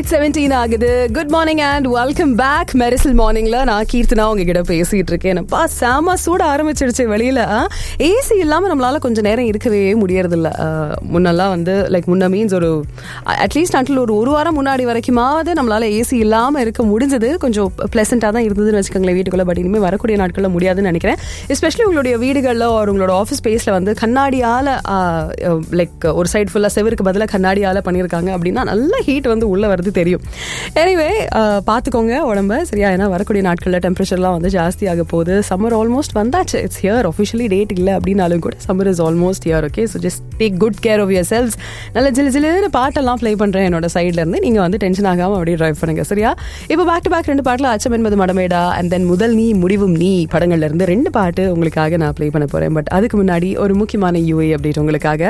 Eight seventeen ஆகுது good morning and welcome back Mersal மார்னிங்ல நான் கீர்த்தனா உங்ககிட்ட பேசிட்டு இருக்கேன் பா சாம சூட ஆரம்பிச்சிருச்சு வெளியில ஏசி இல்லாம நம்மளால கொஞ்சம் நேரம் இருக்கவே முடியறதில்ல அஹ், முன்னெல்லாம் வந்து லைக் முன்ன மீன்ஸ் ஒரு அட்லீஸ்ட் அண்டில் ஒரு ஒரு வாரம் முன்னாடி வரைக்குமாவது நம்மளால ஏசி இல்லாம இருக்க முடிஞ்சது கொஞ்சம் பிளசண்டா தான் இருந்ததுன்னு வச்சுக்கோங்களேன் வீட்டுக்குள்ள பட் இனிமேல் வரக்கூடிய நாட்கள்ல முடியாதுன்னு நினைக்கிறேன் எஸ்பெஷலி உங்களுடைய வீடுகளில் ஒரு உங்களோட ஆஃபீஸ் ஸ்பேஸ்ல வந்து கண்ணாடியால லைக் ஒரு சைடு ஃபுல்லா செவருக்கு பதிலாக கண்ணாடியால பண்ணியிருக்காங்க அப்படின்னா நல்ல ஹீட் வந்து உள்ள வருது தெரியும் எனிவே பார்த்துக்கோங்க உடம்ப சரியா ஏன்னா வரக்கூடிய நாட்களில் டெம்பரேச்சர்லாம் வந்து ஜாஸ்தி ஆக போகுது சம்மர் ஆல்மோஸ்ட் வந்தாச்சு இட்ஸ் ஹியர் ஒஃபிஷியலி டேட் இல்லை அப்படின்னாலும் கூட summer is almost here okay so just take good care of yourselves நல்ல ஜிலு ஜிலுன்னு பாட்டெல்லாம் ப்ளே பண்ணுறேன் என்னோட சைட்ல இருந்து நீங்கள் வந்து டென்ஷன் ஆகாமல் அப்படியே ட்ரைவ் பண்ணுங்க சரியா இப்போ பேக் டு பேக் ரெண்டு பாட்டில் அச்சம் என்பது மடமேடா அண்ட் தென் முதல் நீ முடிவும் நீ படங்கள்ல இருந்து ரெண்டு பாட்டு உங்களுக்காக நான் ப்ளே பண்ண போறேன் பட் அதுக்கு முன்னாடி ஒரு முக்கியமான யூஏ அப்டேட் உங்களுக்காக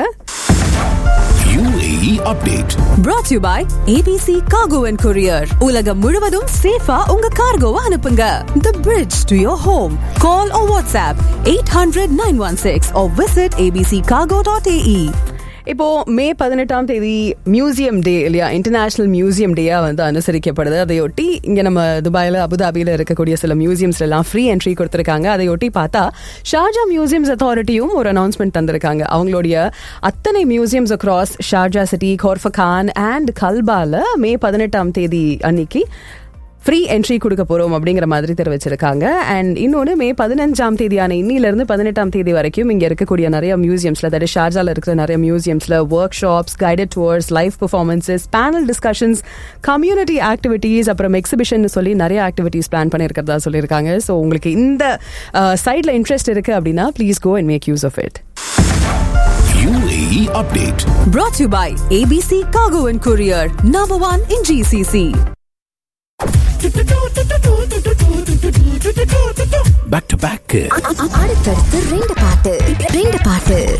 UAE update. brought to you by ABC Cargo and Courier. உலகம் முழுவதும் சேஃபா உங்க கார்கோவை அனுப்புங்க. The bridge to your home. Call or WhatsApp 800-916 or visit abccargo.ae. இப்போ மே பதினெட்டாம் தேதி மியூசியம் டே இல்லையா இன்டர்நேஷனல் மியூசியம் டேயா வந்து அனுசரிக்கப்படுது அதையொட்டி இங்க நம்ம துபாயில அபுதாபியில இருக்கக்கூடிய சில மியூசியம்ஸ்ல எல்லாம் ஃப்ரீ என்ட்ரி கொடுத்திருக்காங்க அதையொட்டி பார்த்தா ஷார்ஜா மியூசியம்ஸ் அத்தாரிட்டியும் ஒரு அனௌன்ஸ்மெண்ட் தந்திருக்காங்க அவங்களுடைய அத்தனை museums across Sharjah city Khorfakkan and கல்பால மே பதினெட்டாம் தேதி அன்னைக்கு ஃப்ரீ என்ட்ரி கொடுக்க போறோம் அப்படிங்கிற மாதிரி தெரிவிச்சிருக்காங்க அண்ட் இன்னொன்று மே பதினஞ்சாம் தேதியான இன்னிலிருந்து பதினெட்டாம் தேதி வரைக்கும் இங்க இருக்கக்கூடிய நிறைய மியூசியம்ஸ்ல அதாவது ஷார்ஜால இருக்கிற நிறைய மியூசியம்ஸ்ல workshops guided tours live performances panel discussions community activities அப்புறம் எக்ஸிபிஷன் சொல்லி நிறைய ஆக்டிவிட்டீஸ் பிளான் பண்ணியிருக்கிறதா சொல்லியிருக்காங்க ஸோ உங்களுக்கு இந்த சைட்ல இன்ட்ரெஸ்ட் இருக்கு அப்படின்னா please go and make use of it UAE update. Brought to you by ABC Cargo and Courier. Number one in GCC. Back to back. அடுத்தடுத்து ரெண்டு பாட்டு ரெண்டு பாட்டு